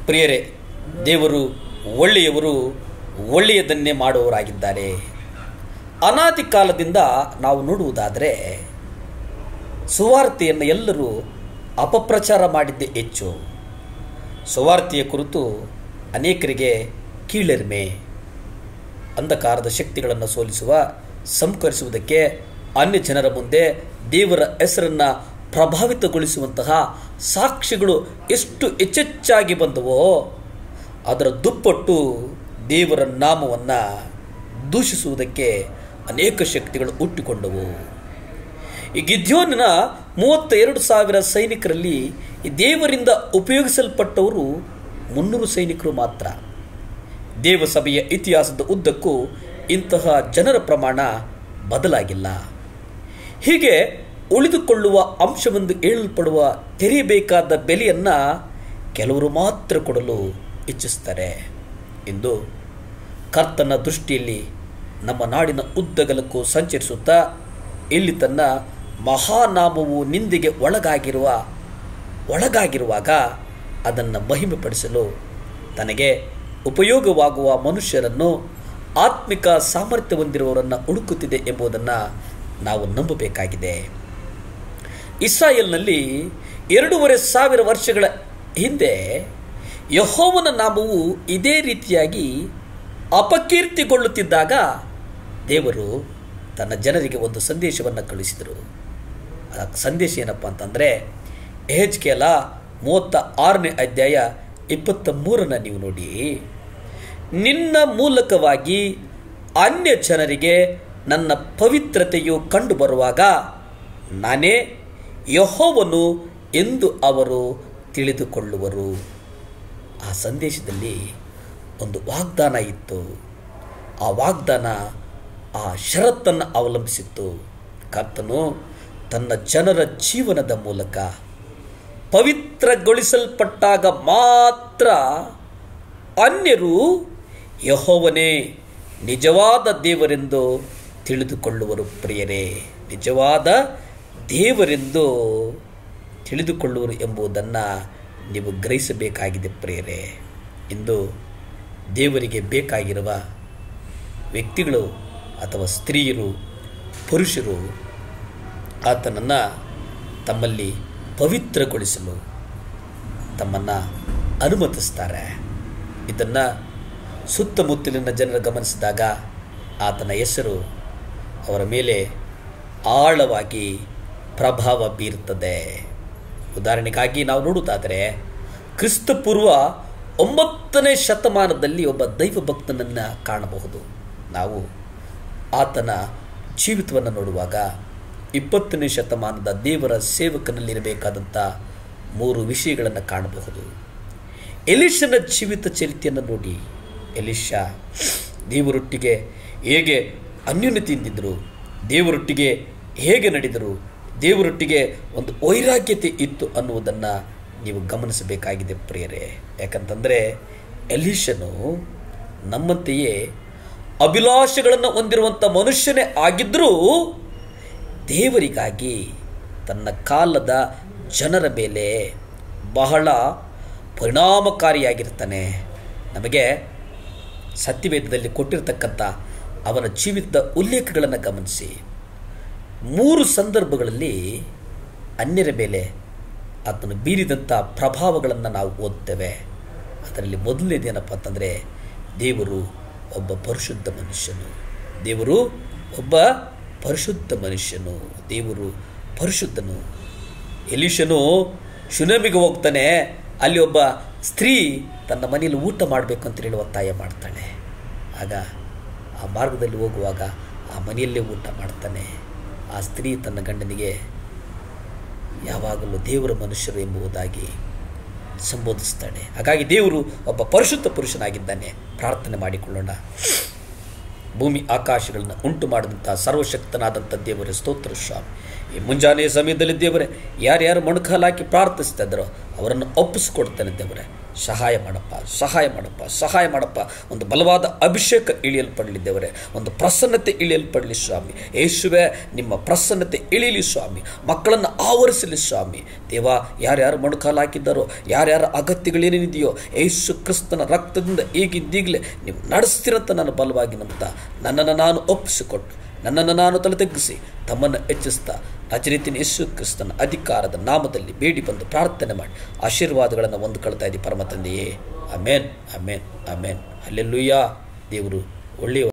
ಪ್ರಿಯರೇ ದೇವರು ಒಳ್ಳೆಯವರು ಒಳ್ಳೆಯದನ್ನೇ ಮಾಡುವವರಾಗಿದ್ದಾರೆ ಅನಾದಿ ಕಾಲದಿಂದ ನಾವು ನೋಡುವುದಾದರೆ ಸುವಾರ್ತೆಯನ್ನು ಎಲ್ಲರೂ ಅಪಪ್ರಚಾರ ಮಾಡಿದ್ದೇ ಹೆಚ್ಚು ಸುವಾರ್ತೆಯ ಕುರಿತು ಅನೇಕರಿಗೆ ಕೀಳೆರಿಮೆ ಅಂಧಕಾರದ ಶಕ್ತಿಗಳನ್ನು ಸೋಲಿಸುವ ಸಂಕರಿಸುವುದಕ್ಕೆ ಅನ್ಯ ಜನರ ಮುಂದೆ ದೇವರ ಹೆಸರನ್ನು ಪ್ರಭಾವಿತಗೊಳಿಸುವಂತಹ ಸಾಕ್ಷಿಗಳು ಎಷ್ಟು ಹೆಚ್ಚೆಚ್ಚಾಗಿ ಬಂದವೋ ಅದರ ದುಪ್ಪಟ್ಟು ದೇವರ ನಾಮವನ್ನು ದೂಷಿಸುವುದಕ್ಕೆ ಅನೇಕ ಶಕ್ತಿಗಳು ಹುಟ್ಟಿಕೊಂಡವು ಈ ಗಿದ್ಯೋನಿನ ಮೂವತ್ತ ಎರಡು ಸಾವಿರ ಸೈನಿಕರಲ್ಲಿ ಈ ದೇವರಿಂದ ಉಪಯೋಗಿಸಲ್ಪಟ್ಟವರು ಮುನ್ನೂರು ಸೈನಿಕರು ಮಾತ್ರ ದೇವಸಭೆಯ ಇತಿಹಾಸದ ಉದ್ದಕ್ಕೂ ಇಂತಹ ಜನರ ಪ್ರಮಾಣ ಬದಲಾಗಿಲ್ಲ ಹೀಗೆ ಉಳಿದುಕೊಳ್ಳುವ ಅಂಶವೆಂದು ಹೇಳಲ್ಪಡುವ ತೆರೆಯಬೇಕಾದ ಬೆಲೆಯನ್ನು ಕೆಲವರು ಮಾತ್ರ ಕೊಡಲು ಇಚ್ಛಿಸ್ತಾರೆ ಎಂದು ಕರ್ತನ ದೃಷ್ಟಿಯಲ್ಲಿ ನಮ್ಮ ನಾಡಿನ ಉದ್ದಗಲಕ್ಕೂ ಸಂಚರಿಸುತ್ತಾ ಇಲ್ಲಿ ತನ್ನ ಮಹಾನಾಮವು ನಿಂದೆಗೆ ಒಳಗಾಗಿರುವ ಒಳಗಾಗಿರುವಾಗ ಅದನ್ನು ಮಹಿಮೆಪಡಿಸಲು ತನಗೆ ಉಪಯೋಗವಾಗುವ ಮನುಷ್ಯರನ್ನು ಆತ್ಮಿಕ ಸಾಮರ್ಥ್ಯ ಹೊಂದಿರುವವರನ್ನು ಹುಡುಕುತ್ತಿದೆ ಎಂಬುದನ್ನು ನಾವು ನಂಬಬೇಕಾಗಿದೆ ಇಸ್ರಾಯೇಲ್ನಲ್ಲಿ ಎರಡೂವರೆ ಸಾವಿರ ವರ್ಷಗಳ ಹಿಂದೆ ಯಹೋವನ ನಾಮವು ಇದೇ ರೀತಿಯಾಗಿ ಅಪಕೀರ್ತಿಗೊಳ್ಳುತ್ತಿದ್ದಾಗ ದೇವರು ತನ್ನ ಜನರಿಗೆ ಒಂದು ಸಂದೇಶವನ್ನು ಕಳಿಸಿದರು ಆ ಸಂದೇಶ ಏನಪ್ಪ ಅಂತಂದರೆ ಕೇಲ ಮೂವತ್ತ ಆರನೇ ಅಧ್ಯಾಯ ಇಪ್ಪತ್ತ ಮೂರನ್ನು ನೀವು ನೋಡಿ ನಿನ್ನ ಮೂಲಕವಾಗಿ ಅನ್ಯ ಜನರಿಗೆ ನನ್ನ ಪವಿತ್ರತೆಯು ಕಂಡು ಬರುವಾಗ ನಾನೇ ಯಹೋವನು ಎಂದು ಅವರು ತಿಳಿದುಕೊಳ್ಳುವರು ಆ ಸಂದೇಶದಲ್ಲಿ ಒಂದು ವಾಗ್ದಾನ ಇತ್ತು ಆ ವಾಗ್ದಾನ ಆ ಷರತ್ತನ್ನು ಅವಲಂಬಿಸಿತ್ತು ಕರ್ತನು ತನ್ನ ಜನರ ಜೀವನದ ಮೂಲಕ ಪವಿತ್ರಗೊಳಿಸಲ್ಪಟ್ಟಾಗ ಮಾತ್ರ ಅನ್ಯರು ಯಹೋವನೇ ನಿಜವಾದ ದೇವರೆಂದು ತಿಳಿದುಕೊಳ್ಳುವರು ಪ್ರಿಯರೇ ನಿಜವಾದ ದೇವರೆಂದು ತಿಳಿದುಕೊಳ್ಳುವರು ಎಂಬುದನ್ನು ನೀವು ಗ್ರಹಿಸಬೇಕಾಗಿದೆ ಪ್ರಿಯರೇ ಇಂದು ದೇವರಿಗೆ ಬೇಕಾಗಿರುವ ವ್ಯಕ್ತಿಗಳು ಅಥವಾ ಸ್ತ್ರೀಯರು ಪುರುಷರು ಆತನನ್ನು ತಮ್ಮಲ್ಲಿ ಪವಿತ್ರಗೊಳಿಸಲು ತಮ್ಮನ್ನು ಅನುಮತಿಸ್ತಾರೆ ಇದನ್ನು ಸುತ್ತಮುತ್ತಲಿನ ಜನರು ಗಮನಿಸಿದಾಗ ಆತನ ಹೆಸರು ಅವರ ಮೇಲೆ ಆಳವಾಗಿ ಪ್ರಭಾವ ಬೀರುತ್ತದೆ ಉದಾಹರಣೆಗಾಗಿ ನಾವು ನೋಡುವುದಾದರೆ ಕ್ರಿಸ್ತಪೂರ್ವ ಒಂಬತ್ತನೇ ಶತಮಾನದಲ್ಲಿ ಒಬ್ಬ ದೈವ ಭಕ್ತನನ್ನು ಕಾಣಬಹುದು ನಾವು ಆತನ ಜೀವಿತವನ್ನು ನೋಡುವಾಗ ಇಪ್ಪತ್ತನೇ ಶತಮಾನದ ದೇವರ ಸೇವಕನಲ್ಲಿರಬೇಕಾದಂಥ ಮೂರು ವಿಷಯಗಳನ್ನು ಕಾಣಬಹುದು ಎಲಿಶನ ಜೀವಿತ ಚರಿತೆಯನ್ನು ನೋಡಿ ಎಲಿಶ ದೇವರೊಟ್ಟಿಗೆ ಹೇಗೆ ಅನ್ಯೂನ್ಯತೆಯಿಂದಿದ್ದರು ದೇವರೊಟ್ಟಿಗೆ ಹೇಗೆ ನಡೆದರು ದೇವರೊಟ್ಟಿಗೆ ಒಂದು ವೈರಾಗ್ಯತೆ ಇತ್ತು ಅನ್ನುವುದನ್ನು ನೀವು ಗಮನಿಸಬೇಕಾಗಿದೆ ಪ್ರಿಯರೇ ಯಾಕಂತಂದರೆ ಎಲಿಶನು ನಮ್ಮಂತೆಯೇ ಅಭಿಲಾಷೆಗಳನ್ನು ಹೊಂದಿರುವಂಥ ಮನುಷ್ಯನೇ ಆಗಿದ್ದರೂ ದೇವರಿಗಾಗಿ ತನ್ನ ಕಾಲದ ಜನರ ಮೇಲೆ ಬಹಳ ಪರಿಣಾಮಕಾರಿಯಾಗಿರ್ತಾನೆ ನಮಗೆ ಸತ್ಯವೇದದಲ್ಲಿ ಕೊಟ್ಟಿರತಕ್ಕಂಥ ಅವನ ಜೀವಿತದ ಉಲ್ಲೇಖಗಳನ್ನು ಗಮನಿಸಿ ಮೂರು ಸಂದರ್ಭಗಳಲ್ಲಿ ಅನ್ಯರ ಮೇಲೆ ಆತನು ಬೀರಿದಂಥ ಪ್ರಭಾವಗಳನ್ನು ನಾವು ಓದ್ತೇವೆ ಅದರಲ್ಲಿ ಮೊದಲನೇದೇನಪ್ಪ ಅಂತಂದರೆ ದೇವರು ಒಬ್ಬ ಪರಿಶುದ್ಧ ಮನುಷ್ಯನು ದೇವರು ಒಬ್ಬ ಪರಿಶುದ್ಧ ಮನುಷ್ಯನು ದೇವರು ಪರಿಶುದ್ಧನು ಎಲಿಶನು ಶುನಮಿಗೆ ಹೋಗ್ತಾನೆ ಅಲ್ಲಿ ಒಬ್ಬ ಸ್ತ್ರೀ ತನ್ನ ಮನೆಯಲ್ಲಿ ಊಟ ಮಾಡಬೇಕು ಅಂತ ಹೇಳಿ ಒತ್ತಾಯ ಮಾಡ್ತಾಳೆ ಆಗ ಆ ಮಾರ್ಗದಲ್ಲಿ ಹೋಗುವಾಗ ಆ ಮನೆಯಲ್ಲೇ ಊಟ ಮಾಡ್ತಾನೆ ಆ ಸ್ತ್ರೀ ತನ್ನ ಗಂಡನಿಗೆ ಯಾವಾಗಲೂ ದೇವರ ಮನುಷ್ಯರು ಎಂಬುದಾಗಿ ಸಂಬೋಧಿಸ್ತಾಳೆ ಹಾಗಾಗಿ ದೇವರು ಒಬ್ಬ ಪರಿಶುದ್ಧ ಪುರುಷನಾಗಿದ್ದಾನೆ ಪ್ರಾರ್ಥನೆ ಮಾಡಿಕೊಳ್ಳೋಣ ಭೂಮಿ ಆಕಾಶಗಳನ್ನು ಉಂಟು ಮಾಡಿದಂಥ ಸರ್ವಶಕ್ತನಾದಂಥ ದೇವರ ಸ್ತೋತ್ರ ಸ್ವಾಮಿ ಈ ಮುಂಜಾನೆಯ ಸಮಯದಲ್ಲಿ ದೇವರೇ ಯಾರ್ಯಾರು ಮೊಣಕಾಲು ಹಾಕಿ ಪ್ರಾರ್ಥಿಸ್ತಾ ಇದ್ದಾರೋ ಅವರನ್ನು ಒಪ್ಪಿಸ್ಕೊಡ್ತಾನೆ ದೇವರೇ ಸಹಾಯ ಮಾಡಪ್ಪ ಸಹಾಯ ಮಾಡಪ್ಪ ಸಹಾಯ ಮಾಡಪ್ಪ ಒಂದು ಬಲವಾದ ಅಭಿಷೇಕ ಇಳಿಯಲ್ಪಡಲಿ ದೇವರೇ ಒಂದು ಪ್ರಸನ್ನತೆ ಇಳಿಯಲ್ಪಡಲಿ ಸ್ವಾಮಿ ಯೇಸುವೆ ನಿಮ್ಮ ಪ್ರಸನ್ನತೆ ಇಳಿಯಲಿ ಸ್ವಾಮಿ ಮಕ್ಕಳನ್ನು ಆವರಿಸಲಿ ಸ್ವಾಮಿ ದೇವ ಯಾರ್ಯಾರು ಮೊಣಕಾಲು ಹಾಕಿದ್ದಾರೋ ಯಾರ್ಯಾರ ಅಗತ್ಯಗಳೇನೇನಿದೆಯೋ ಯೇಸು ಕ್ರಿಸ್ತನ ರಕ್ತದಿಂದ ಈಗಿದ್ದೀಗಲೇ ನೀವು ನಡೆಸ್ತಿರಂತ ನಾನು ಬಲವಾಗಿ ನಂಬ್ತಾ ನನ್ನನ್ನು ನಾನು ಒಪ್ಪಿಸಿಕೊಟ್ಟು ನನ್ನನ್ನು ನಾನು ತಲೆ ತಗ್ಗಿಸಿ ತಮ್ಮನ್ನು ಹೆಚ್ಚಿಸ್ತಾ ನಜರೀತಿನ ಯೇಸು ಕ್ರಿಸ್ತನ ಅಧಿಕಾರದ ನಾಮದಲ್ಲಿ ಬೇಡಿ ಬಂದು ಪ್ರಾರ್ಥನೆ ಮಾಡಿ ಆಶೀರ್ವಾದಗಳನ್ನು ಹೊಂದ್ಕೊಳ್ತಾ ಇದ್ದೀವಿ ಪರಮ ತಂದೆಯೇ ಅಮೇನ್ ಅಮೇನ್ ಅಮೇನ್ ಅಲ್ಲೆಲ್ಲೂಯ್ಯ ದೇವರು ಒಳ್ಳೆಯ